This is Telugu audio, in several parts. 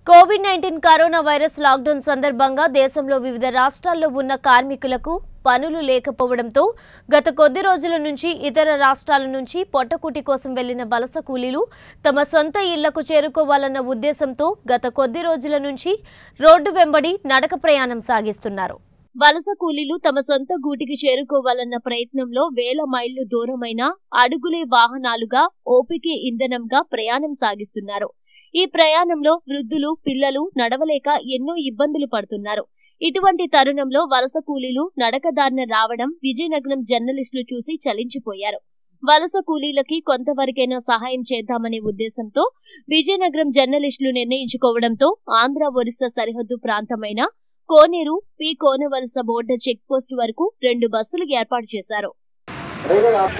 Covid nineteen corona virus lockdown సందర్భంగా దేశంలో వివిధ రాష్ట్రాల్లో ఉన్న కార్మికులకు పనులు లేకపోవడంతో గత కొద్ది రోజుల నుంచి ఇతర రాష్ట్రాల నుంచి పొట్టకూటి కోసం వెళ్లిన వలస కూలీలు తమ సొంత ఇళ్లకు చేరుకోవాలన్న ఉద్దేశంతో గత కొద్ది రోజుల నుంచి రోడ్డు వెంబడి నడక ప్రయాణం సాగిస్తున్నారు వలస కూలీలు తమ సొంత గూటికి చేరుకోవాలన్న ప్రయత్నంలో వేల మైళ్లు దూరమైన అడుగులే వాహనాలుగా ఓపికే ఇంధనంగా ప్రయాణం సాగిస్తున్నారు ఈ ప్రయాణంలో వృద్ధులు పిల్లలు నడవలేక ఎన్నో ఇబ్బందులు పడుతున్నారు ఇటువంటి తరుణంలో వలస కూలీలు నడకదారిన రావడం విజయనగరం జర్నలిస్టులు చూసి చలించిపోయారు వలస కూలీలకి కొంతవరకైనా సహాయం చేద్దామనే ఉద్దేశంతో విజయనగరం జర్నలిస్టులు నిర్ణయించుకోవడంతో ఆంధ్ర ఒరిస్సా సరిహద్దు ప్రాంతమైన Koneru P Konavalasa border check post వరకు రెండు బస్సులు ఏర్పాటు చేశారు వైజాగ్ ఆప-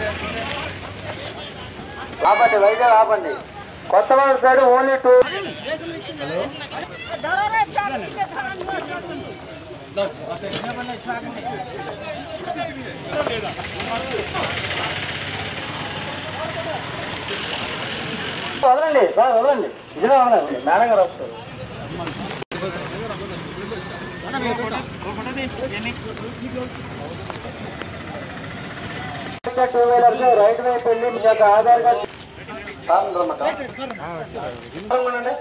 ఆపండి వైజాగ్ ఆపండి కొత్త వాళ్ళ సైడ్ ఓన్లీ టూ వదలండి బాగా వదలండి ఇదే వదలండి మేడం గారు వస్తారు టూ వీలర్స్ రైట్ వైపు వెళ్ళి మీ యొక్క ఆధార్ కార్డు కాదు రమ్మట. ఉండండి.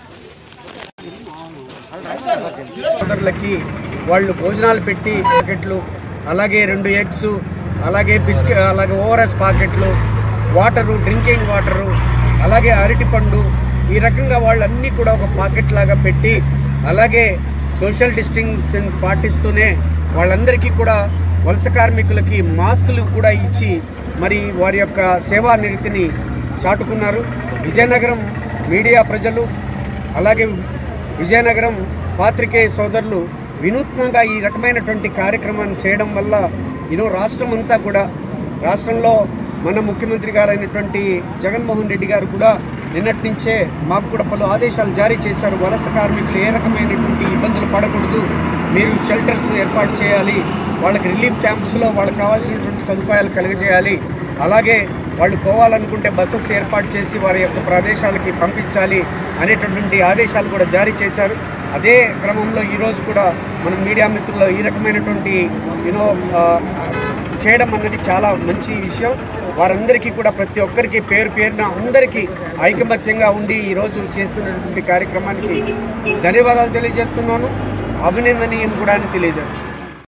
సోదరులకి వాళ్ళు భోజనాలు పెట్టి ప్యాకెట్లు అలాగే రెండు ఎగ్స్ అలాగే బిస్కెట్ అలాగే ఓఆర్ఎస్ ప్యాకెట్లు వాటరు డ్రింకింగ్ వాటరు అలాగే అరటిపండు ఈ రకంగా వాళ్ళన్నీ కూడా ఒక పాకెట్ లాగా పెట్టి అలాగే సోషల్ డిస్టెన్సింగ్ పాటిస్తూనే వాళ్ళందరికీ కూడా వలస కార్మికులకి మాస్కులు కూడా ఇచ్చి మరి వారి యొక్క సేవా నిరతిని చాటుకున్నారు విజయనగరం మీడియా ప్రజలు అలాగే విజయనగరం పాత్రికేయ సోదరులు వినూత్నంగా ఈ రకమైనటువంటి కార్యక్రమాన్ని చేయడం వల్ల ఈరో రాష్ట్రం అంతా కూడా రాష్ట్రంలో మన ముఖ్యమంత్రి గారైనటువంటి జగన్మోహన్ రెడ్డి గారు కూడా నిన్నటి నుంచే మాకు కూడా పలు ఆదేశాలు జారీ చేశారు వలస కార్మికులు ఏ రకమైనటువంటి ఇబ్బందులు పడకూడదు మీరు షెల్టర్స్ ఏర్పాటు చేయాలి వాళ్ళకి రిలీఫ్ క్యాంప్స్లో వాళ్ళకి కావాల్సినటువంటి సదుపాయాలు కలుగజేయాలి అలాగే వాళ్ళు పోవాలనుకుంటే బస్సెస్ ఏర్పాటు చేసి వారి యొక్క ప్రదేశాలకి పంపించాలి అనేటటువంటి ఆదేశాలు కూడా జారీ చేశారు అదే క్రమంలో ఈరోజు కూడా మన మీడియా మిత్రులు ఈ రకమైనటువంటి యూనో చేయడం అన్నది చాలా మంచి విషయం వారందరికీ కూడా ప్రతి ఒక్కరికి పేరు పేరున అందరికీ ఐకమత్యంగా ఉండి ఈరోజు చేస్తున్నటువంటి కార్యక్రమానికి ధన్యవాదాలు తెలియజేస్తున్నాను అభినందనీయం కూడా అని తెలియజేస్తున్నాను